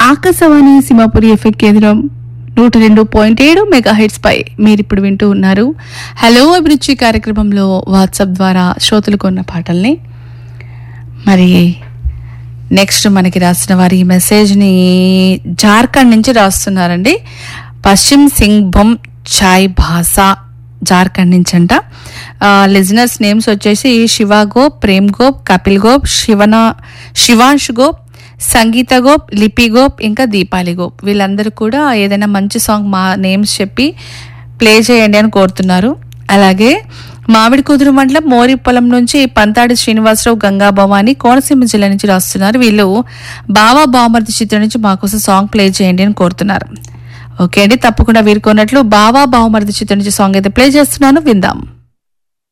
Akashvani Simhapuri effect కేంద్రం నూట రెండు పాయింట్ ఏడు మెగా హెడ్స్ పై మీరు ఇప్పుడు వింటూ ఉన్నారు హలో అభిరుచి కార్యక్రమంలో వాట్సాప్ ద్వారా శ్రోతలకు ఉన్న పాటల్ని మరి నెక్స్ట్ మనకి రాసిన వారి ఈ మెసేజ్ని జార్ఖండ్ నుంచి రాస్తున్నారండి పశ్చిమ్ సింగ్ బొమ్ చాయ్ భాషా జార్ఖండ్ నుంచి అంట లిజనర్స్ నేమ్స్ వచ్చేసి శివ గోప్ ప్రేమ్ గోప్ కపిల్ గోప్ శివన శివాంశ్ గోప్ సంగీత గోప్ లిపి గోప్ ఇంకా దీపాలి గోప్ వీళ్ళందరూ కూడా ఏదైనా మంచి సాంగ్ మా నేమ్స్ చెప్పి ప్లే చేయండి అని కోరుతున్నారు అలాగే మామిడి కుదురు మండలం మోరిపొలం నుంచి పంతాడి శ్రీనివాసరావు గంగా భవాని కోనసీమ జిల్లా నుంచి రాస్తున్నారు వీళ్ళు బావా బావమర్ది చిత్రం నుంచి మాకోసం సాంగ్ ప్లే చేయండి అని కోరుతున్నారు ఓకే అండి తప్పకుండా వీరు కొన్నట్లు బావా బావమర్ది చిత్రం నుంచి సాంగ్ అయితే ప్లే చేస్తున్నాను విందాం